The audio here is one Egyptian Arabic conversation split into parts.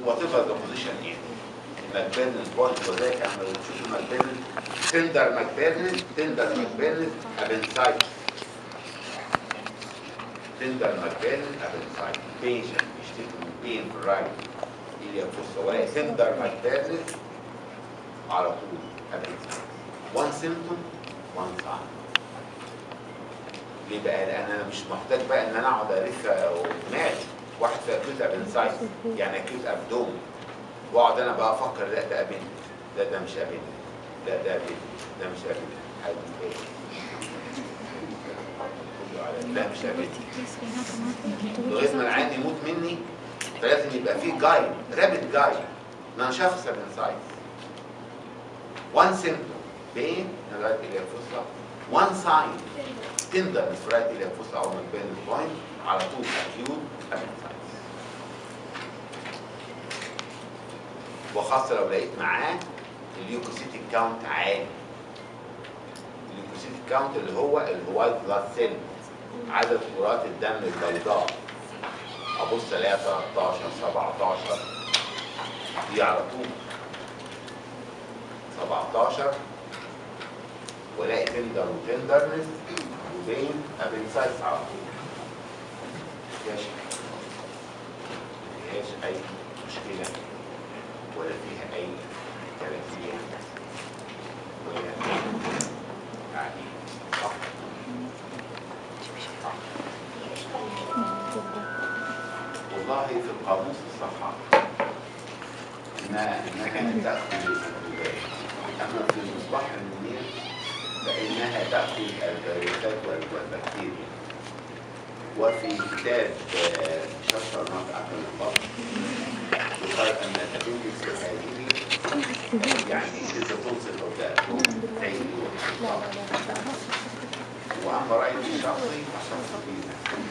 وات ايفر ذا بوزيشن ايه ماكبيرنس بوينت وذاك اما تشوف ماكبيرنس تندر ماكبيرنس تندر ماكبيرنس ابنسايت تندر ماكبيرنس ابنسايت بيشنت بيشتكي من بين في الرايت ايليا فوسا ولا تندر ماكبيرنس على طول ابنسايت وان سيمتوم وان ساين ليه بقى؟ لان انا مش محتاج بقى ان انا اقعد الف دماغي واحد في اكيوت ابنسايت يعني اكيوت ابدوم واقعد انا بقى افكر لا ده ابن لا ده مش ابن لا ده ابن ده مش ابن حد ايه كله على- لا مش ابن لغايه ما العين يموت مني فلازم يبقى في جايد رابد جايد ان انا شخص ابنسايت وان سيمتوم بين لغايه الى الفصلى وان ساين تندر الفرايت الى الفصلى او من بين البوينت على طول اكيوت ابنسايت وخاصه لو لقيت معاه اليوكوسيتيك كاونت عالي اليوكوسيتيك كاونت اللي هو الوايت بلاد سيل عدد كرات الدم البيضاء ابص الاقيها 13 17 دي على طول 17 والاقي تندر وتندرنس وبين ابنسايتس على طول مفيهاش مفيهاش اي مشكله ولا فيها اي تلافيه ولا يعني صح صح والله في القاموس الصحة إنها إنها تأخذ الذباب أما في المصباح المنير فإنها تأخذ الفيروسات والبكتيريا وفي كتاب آه، شفر نطع من البطن يقال أن الأبندكس هذه يعني إذا تنصت أو تأكل تعيد وأما رأيي الشخصي فشخص فيها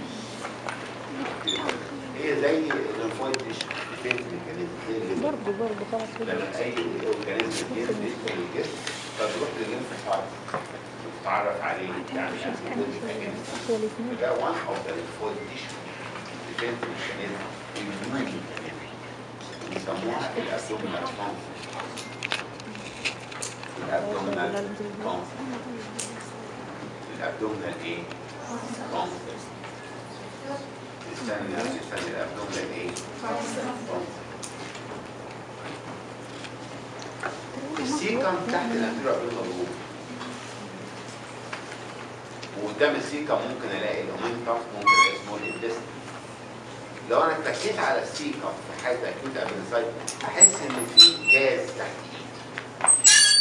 هي زي الليمفويد ديفنس ميكانيزم زي الليمف برضه برضه خلاص كده لما اي اورجانيزم بينزل في الجسم فتروح للليمف سايت تتعرف عليه يعني انتي ميكانيزم هو الاثنين ده وان اوف ذا ليمفويد تيشو ديفنس ميكانيزم immunity mechanism. بيسموها الابدومينال كونسل الابدومينال كونسل الابدومينال ايه؟ كونسل استنى استنى الابدومينال ايه؟ كونسل السيكم تحت الانتيريور ابدومينال وقدام السيكم ممكن الاقي الاومنتم ممكن الاقي سمول انتستين لو انا اتكيت على السيكم في حاله اكيوت ابنسايت احس ان في جاز تحت ايدي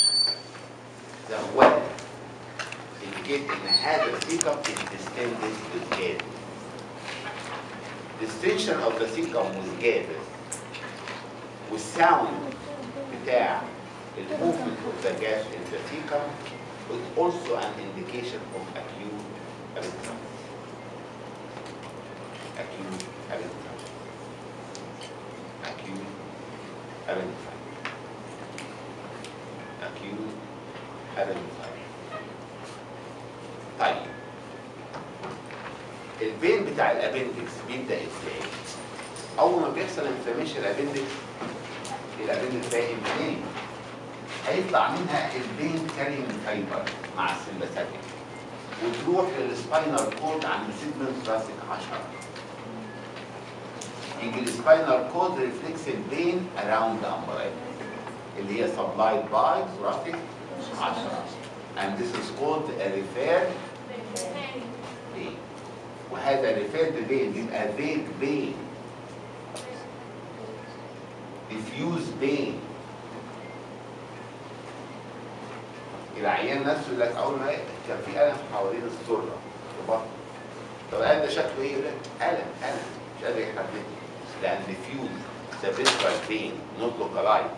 زهوله indicate ان هذا السيكم is distended with gas distinction of the cecum with gases والsound بتاع الموفمنت of the gas in the cecum is also an indication of acute appendicitis. Acute appendicitis. Acute appendicitis. Acute appendicitis. طيب البين بتاع الابندكس بيبدا ازاي؟ اول ما بيحصل انفلاميشن الابندكس الابندكس فاهم منين؟ هيطلع منها البين كارينج فايبر مع السمباثيك وتروح للسباينال كورد عند سيجمنت راسك 10 يجي السباينال كورد ريفلكس البين اراوند امبريلا اللي هي سبلايد باي thoracic 10 and this is called a referred pain وهذا referred pain بيبقى vague pain diffuse pain العيان نفسه يقول لك اول ما كان في الم حوالين السره في بطنه طب الالم ده شكله ايه؟ يقول لك الم الم مش قادر يحدده لان diffuse the visceral pain not localized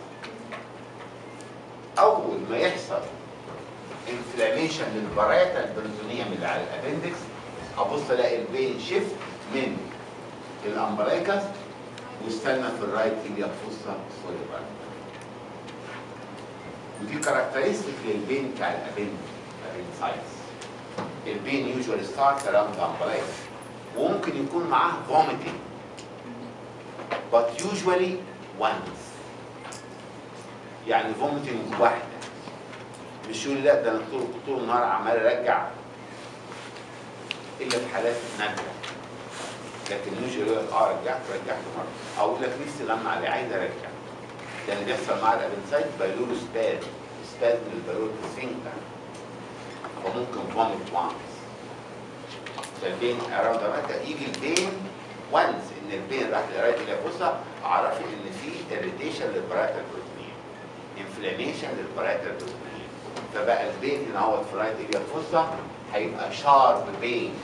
اول ما يحصل انفلاميشن للبراتا البريتونيوم اللي على الابندكس ابص الاقي البين شيفت من الامبريكس واستنى في الرايت ايليا فوسا سوليبر ودي كاركترستيك للبين بتاع الابندكس البين يوجوالي ستارت اراوند امبريكس وممكن يكون معاه vomiting but usually once يعني فوميتنج واحده مش يقول لي لا ده انا طول طول النهار عمال ارجع الا في حالات نادره لكن مش يقول لك اه رجعت رجعت مره او يقول لك نفسي لما عليه عايز ارجع ده اللي بيحصل مع الابنسايت بايلول سباد سباد من البالول سفنكتر وممكن فوميت وانس فالبين اراوند يجي البين وانس ان البين راح لقرايه اليابوسا اعرفي ان في اريتيشن للبرايتال بروتين انفلاميشن للبرايتال بروتين فبقى البين هنا هو في رايت اليابوسا هيبقى شارب بين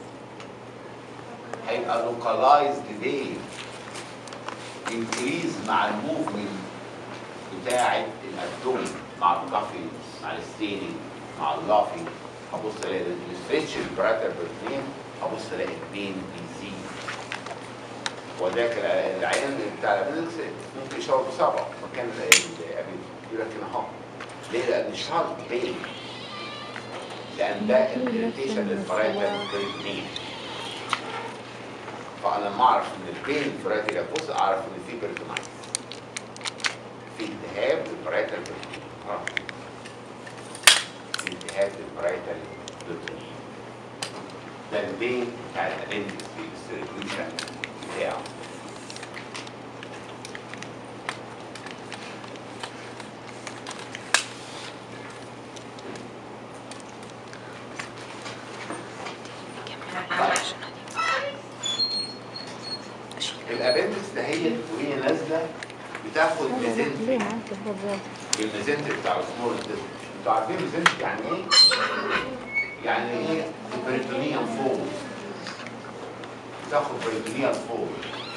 هيبقى لوكالايزد بين انكريز مع الموفمنت بتاعه الابدومين مع الكافي مع الستيننج مع اللافي هبص الاقي الستريتش البرايتال بروتين هبص الاقي البين بيزيد وذاك العيان بتاع الابيلكس ممكن يشاور بصبعه مكان الابيلكس يقول لك هنا اهو ليه؟ لان شارب بين لان ده الاريتيشن للبرايتال بروتين فانا لما اعرف ان البين في رايت الابوس اعرف ان في بيرتونايتس في التهاب للبرايتال بروتين في التهاب للبرايتال بروتين ده البين بتاع الابندكس في السيركيوشن بتاعه الابندكس ده هي وهي نازله بتاخد ميزنتري الميزنتري بتاع السمول انتستين انتوا عارفين ميزنتري يعني ايه؟ يعني ايه بريتونيوم فوق تاخد بريتونيوم فوق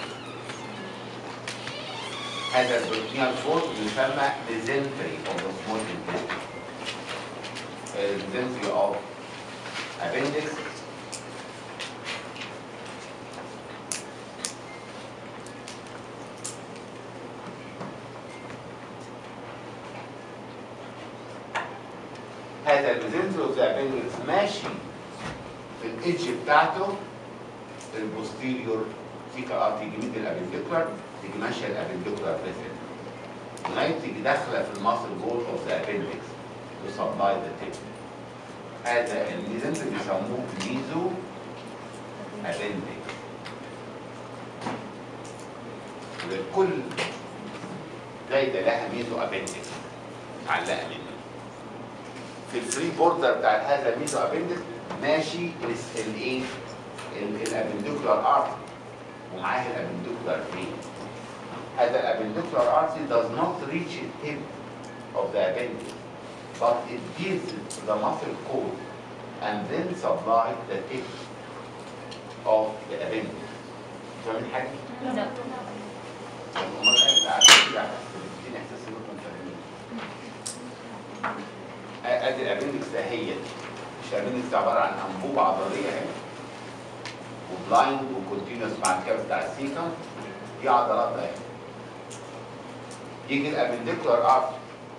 هذا البريتونيوم فوق يسمى ميزنتري اوف ذا سمول انتستين الميزنتري اوف appendix هذا الميزنتري اوف ذا appendix ماشي في الايدج بتاعته البوستيريور فيكا ار تيجي ميد الابنديكولار تيجي ماشيه الابنديكولار فيزل لغايه تيجي داخله في الماسل بول اوف ذا appendix to supply the tip هذا الميزنتري بيسموه ميزو appendix لكل دايره لها ميزو appendix معلقه منه في الفري بوردر بتاع هذا الميزو ابندكس ماشي الايه الابنديكولار ارتري ومعاه الابنديكولار فين هذا الابنديكولار ارتري does not reach the tip of the appendix but it gives the muscle cord and then supply the tip of the appendix فاهمين حاجه؟ لا امال انا عارفين كده بتديني احساس انكم فاهمين ادي الابندكس ده هي مش الابندكس ده عباره عن انبوبه عضليه اهي وبلايند وكونتينوس مع الكاب بتاع السيكم دي عضلات اهي يجي الابنديكولار ارتري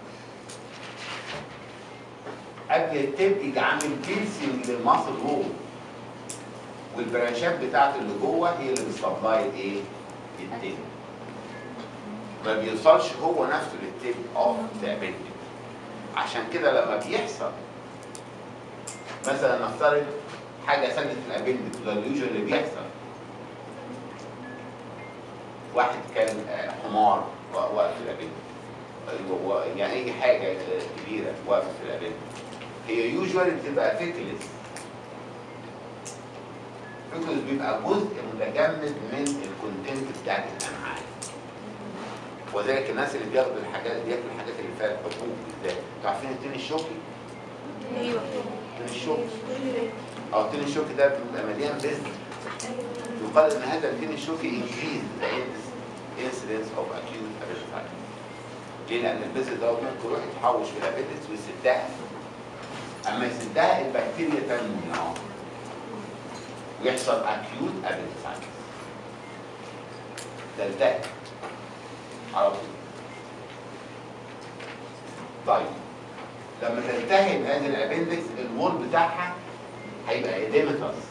قبل التب يجي عامل بيرسينج للماسل وول والبرانشات بتاعته اللي جوه هي اللي بتسبلاي الايه؟ التب ما بيوصلش هو نفسه للتب اوف ذا appendix عشان كده لما بيحصل مثلا نفترض حاجه سنه الابندكس ده اليوجوال اللي بيحصل واحد كان آه، حمار وا- واقف في الابندكس و- و- يعني اي حاجه آه، كبيره واقفه في الابندكس هي يوجوال بتبقى فيكلس فيكلس بيبقى جزء متجمد من الكونتنت بتاعت الامعاء وذلك الناس اللي بياخدوا الحاجات بياكلوا الحاجات اللي فيها الحبوب بالذات انتوا عارفين التين الشوكي؟ ايوه التين الشوكي او التين الشوكي ده بيبقى مليان بزن يقال ان هذا التين الشوكي increase the incidence of acute appendicitis ليه؟ لان البذر ده ممكن يروح يتحوش في الابندكس ويسدها اما يسدها البكتيريا تنمو هنا اهو ويحصل acute appendicitis تلتهب على طول طيب لما تنتهي بهذه الابندكس الوول بتاعها هيبقى اديمتس